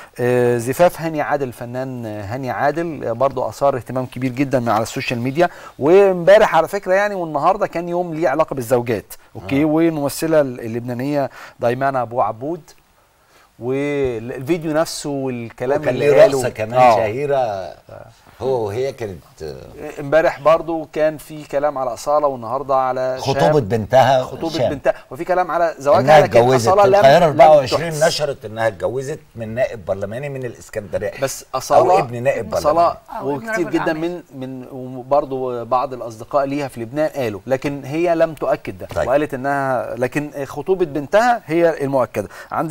آه، زفاف هاني عادل الفنان هاني عادل آه، برضو اثار اهتمام كبير جدا من على السوشيال ميديا وامبارح على فكره يعني والنهارده كان يوم ليه علاقه بالزوجات اوكي آه. والممثله اللبنانيه دايمانا ابو عبود والفيديو نفسه والكلام وكان اللي ليه قاله رقصه كمان آه. شهيره هو وهي كانت آه، امبارح برضو كان في كلام على اصاله والنهارده على خطوبه شام. بنتها خطوبه شام. بنتها وفي كلام على زواجها انها لكن اتجوزت اصاله لم القاهره لم 24 تحدث. نشرت انها اتجوزت من نائب برلماني من الاسكندريه بس اصاله او ابن نائب برلماني اصاله أو ابن وكتير رجل جدا أعمال. من من وبرضه بعض الاصدقاء ليها في لبنان قالوا لكن هي لم تؤكد ده طيب. وقالت انها لكن خطوبه بنتها هي المؤكده عند